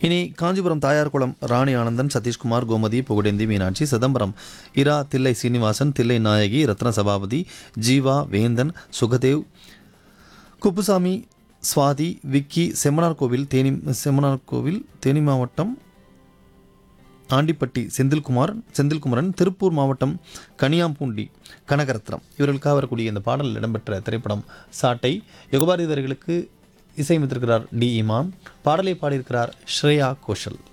இனி காஞ்சிபுரம் தாயார்குளம் ராணி ஆனந்தன் சதீஷ்குமார் கோமதி புகழேந்தி மீனாட்சி சிதம்பரம் இரா தில்லை சீனிவாசன் தில்லை நாயகி ரத்ன சபாபதி ஜீவா வேந்தன் சுகதேவ் குப்புசாமி சுவாதி விக்கி செம்மனார் கோவில் தேனி செம்மனார் கோவில் தேனி மாவட்டம் ஆண்டிப்பட்டி செந்தில்குமார் செந்தில்குமரன் திருப்பூர் மாவட்டம் கனியாம்பூண்டி கனகரத்னம் இவர்களுக்காக வரக்கூடிய இந்த பாடல் இடம்பெற்ற திரைப்படம் சாட்டை யுகபாரதிதர்களுக்கு இசையமைத்திருக்கிறார் டி இமான் பாடலை பாடியிருக்கிறார் ஸ்ரேயா கோஷல்